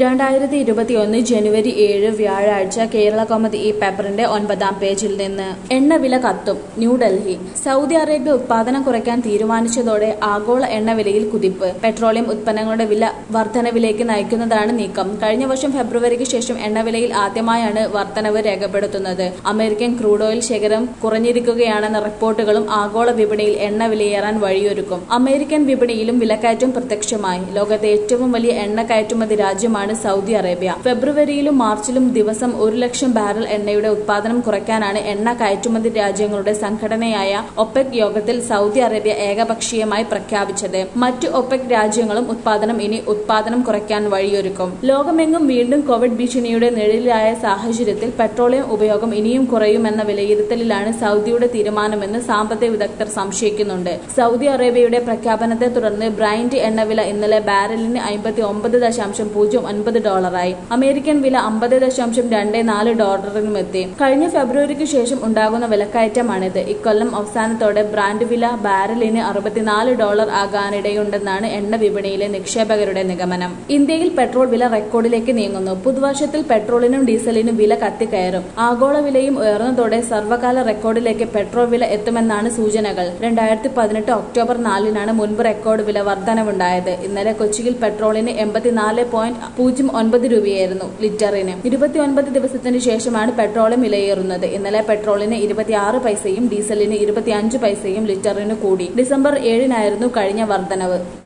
രണ്ടായിരത്തി ഇരുപത്തിയൊന്ന് ജനുവരി ഏഴ് വ്യാഴാഴ്ച കേരള കൗമുദി ഈ പേപ്പറിന്റെ ഒൻപതാം പേജിൽ നിന്ന് എണ്ണവില കത്തും ന്യൂഡൽഹി സൗദി അറേബ്യ ഉത്പാദനം കുറയ്ക്കാൻ തീരുമാനിച്ചതോടെ ആഗോള എണ്ണവിലയിൽ കുതിപ്പ് പെട്രോളിയം ഉത്പന്നങ്ങളുടെ വില വർധനവിലേക്ക് നയിക്കുന്നതാണ് നീക്കം കഴിഞ്ഞ വർഷം ഫെബ്രുവരിക്ക് ശേഷം എണ്ണവിലയിൽ ആദ്യമായാണ് വർധനവ് രേഖപ്പെടുത്തുന്നത് അമേരിക്കൻ ക്രൂഡ് ഓയിൽ ശേഖരം കുറഞ്ഞിരിക്കുകയാണെന്ന റിപ്പോർട്ടുകളും ആഗോള വിപണിയിൽ എണ്ണ വിലയേറാൻ വഴിയൊരുക്കും അമേരിക്കൻ വിപണിയിലും വിലക്കയറ്റം പ്രത്യക്ഷമായി ലോകത്തെ ഏറ്റവും വലിയ എണ്ണ കയറ്റുമതി രാജ്യമാണ് സൗദി അറേബ്യ ഫെബ്രുവരിയിലും മാർച്ചിലും ദിവസം ഒരു ലക്ഷം ബാരൽ എണ്ണയുടെ ഉത്പാദനം കുറയ്ക്കാനാണ് എണ്ണ കയറ്റുമതി രാജ്യങ്ങളുടെ സംഘടനയായ ഒപെക് യോഗത്തിൽ സൗദി അറേബ്യ ഏകപക്ഷീയമായി പ്രഖ്യാപിച്ചത് മറ്റു ഒപെക് രാജ്യങ്ങളും ഉത്പാദനം ഇനി ഉത്പാദനം കുറയ്ക്കാൻ വഴിയൊരുക്കും ലോകമെങ്ങും വീണ്ടും കോവിഡ് ഭീഷണിയുടെ നിഴലിലായ സാഹചര്യത്തിൽ പെട്രോളിയം ഉപയോഗം ഇനിയും കുറയുമെന്ന വിലയിരുത്തലിലാണ് സൗദിയുടെ തീരുമാനമെന്ന് സാമ്പത്തിക വിദഗ്ധർ സംശയിക്കുന്നുണ്ട് സൗദി അറേബ്യയുടെ പ്രഖ്യാപനത്തെ തുടർന്ന് ബ്രൈൻഡ് എണ്ണവില ഇന്നലെ ബാരലിന് അമ്പത്തി ഒമ്പത് ദശാംശം പൂജ്യം ഒൻപത് ഡോളറായി അമേരിക്കൻ വില അമ്പത് ദശാംശം രണ്ട് നാല് ഡോളറിനും എത്തി കഴിഞ്ഞ ഫെബ്രുവരിക്ക് ശേഷം ഉണ്ടാകുന്ന വിലക്കയറ്റമാണിത് ഇക്കൊല്ലം അവസാനത്തോടെ ബ്രാൻഡ് വില ബാരലിന് അറുപത്തിനാല് ഡോളർ ആകാനിടയുണ്ടെന്നാണ് എണ്ണ വിപണിയിലെ നിക്ഷേപകരുടെ നിഗമനം ഇന്ത്യയിൽ പെട്രോൾ വില റെക്കോർഡിലേക്ക് നീങ്ങുന്നു പുതുവർഷത്തിൽ പെട്രോളിനും ഡീസലിനും വില കത്തിക്കയറും ആഗോള വിലയും ഉയർന്നതോടെ സർവകാല റെക്കോർഡിലേക്ക് പെട്രോൾ വില എത്തുമെന്നാണ് സൂചനകൾ രണ്ടായിരത്തി പതിനെട്ട് ഒക്ടോബർ നാലിനാണ് മുൻപ് റെക്കോർഡ് വില വർധനവുണ്ടായത് ഇന്നലെ കൊച്ചിയിൽ പെട്രോളിന് എൺപത്തിനാല് പോയിന്റ് പൂജ്യം ഒൻപത് രൂപയായിരുന്നു ലിറ്ററിന് ഇരുപത്തിയൊൻപത് ദിവസത്തിന് ശേഷമാണ് പെട്രോളിയം വിലയേറുന്നത് ഇന്നലെ പെട്രോളിന് ഇരുപത്തിയാറ് പൈസയും ഡീസലിന് ഇരുപത്തിയഞ്ച് പൈസയും ലിറ്ററിന് കൂടി ഡിസംബർ ഏഴിനായിരുന്നു കഴിഞ്ഞ വർധനവ്